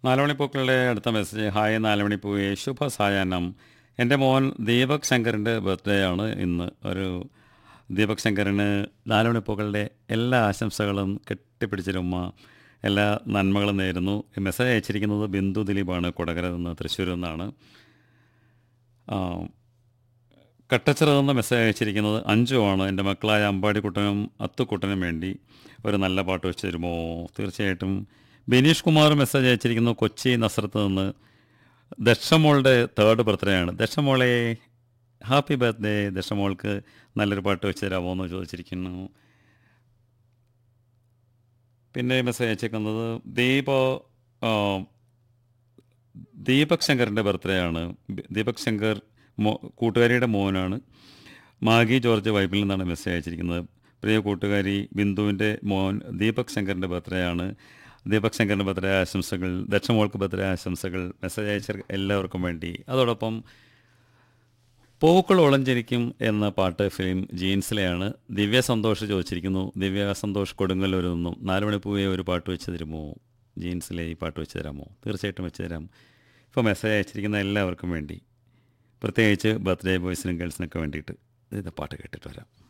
നാലുമണിപ്പൂക്കളുടെ അടുത്ത message hi നാലുമണിപ്പൂവെ ശുഭ സായാഹ്നം എൻ്റെ മോൻ ദീപക് ശങ്കറിൻ്റെ ബർത്ത്ഡേ ആണ് ഇന്ന് ഒരു ദീപക് ശങ്കറിന് നാലുമണിപ്പൂക്കളുടെ എല്ലാ ആശംസകളും കെട്ടിപ്പിടിച്ചിരുമ്മ എല്ലാ നന്മകളും നേരുന്നു ഈ മെസ്സേജ് അയച്ചിരിക്കുന്നത് ബിന്ദു ദിലീപാണ് കൊടകര നിന്ന് തൃശ്ശൂരിൽ നിന്നാണ് ആ, കട്ടച്ചിറ എന്ന മെസ്സേജ് അയച്ചിരിക്കുന്നത് അഞ്ചു ആണ് എൻ്റെ മക്കളായ അമ്പാടിക്കുട്ടനും അത്തുക്കുട്ടനും വേണ്ടി ഒരു നല്ല പാട്ട് വെച്ച് തരുമോ തീർച്ചയായിട്ടും ബിനീഷ് കുമാർ മെസ്സേജ് അയച്ചിരിക്കുന്നു കൊച്ചി നസ്രത്ത് നിന്ന് ദക്ഷമോളുടെ തേർഡ് ബർത്ത്ഡേ ആണ് ദക്ഷമോളെ ഹാപ്പി ബർത്ത്ഡേ ദക്ഷമോൾക്ക് നല്ലൊരു പാട്ട് വെച്ച് തരാമോ എന്ന് ചോദിച്ചിരിക്കുന്നു പിന്നെ മെസ്സേജ് അയച്ചേക്കുന്നത് ദീപ ആ, ദീപക് ശങ്കറിൻ്റെ ബർത്ത്ഡേ ആണ് ബി- ദീപക് ശങ്കർ മോ കൂട്ടുകാരിയുടെ മോനാണ് മാഗി ജോർജ് വൈപ്പിൽ നിന്നാണ് മെസ്സേജ് അയച്ചിരിക്കുന്നത് പ്രിയ കൂട്ടുകാരി ബിന്ദുവിൻ്റെ മോൻ ദീപക് ശങ്കറിൻ്റെ ബർത്ത്ഡേ ആണ് ദീപക് ശങ്കറിൻ്റെ ബർത്ത്ഡേ ആശംസകൾ ദക്ഷമോൾക്ക് ബർത്ത്ഡേ ആശംസകൾ മെസ്സേജ് അയച്ച എല്ലാവർക്കും വേണ്ടി അതോടൊപ്പം പൂക്കൾ ഒളഞ്ചരിക്കും എന്ന പാട്ട് ഫിലിം ജീൻസിലെയാണ് ദിവ്യ സന്തോഷ് ചോദിച്ചിരിക്കുന്നു ദിവ്യ സന്തോഷ് കൊടുങ്ങല്ലൂരിൽ നിന്നും നാലുമണിപ്പൂവെ ഒരു പാട്ട് വെച്ച് തരുമോ ജീൻസിലെ ഈ പാട്ട് വെച്ച് തരാമോ തീർച്ചയായിട്ടും വെച്ച് തരാം ഇപ്പോൾ മെസ്സേജ് അയച്ചിരിക്കുന്ന എല്ലാവർക്കും വേണ്ടി പ്രത്യേകിച്ച് ബർത്ത്ഡേ ബോയ്സിനും ഗേൾസിനൊക്കെ വേണ്ടിയിട്ട് ഇത് പാട്ട് കേട്ടിട്ട് വരാം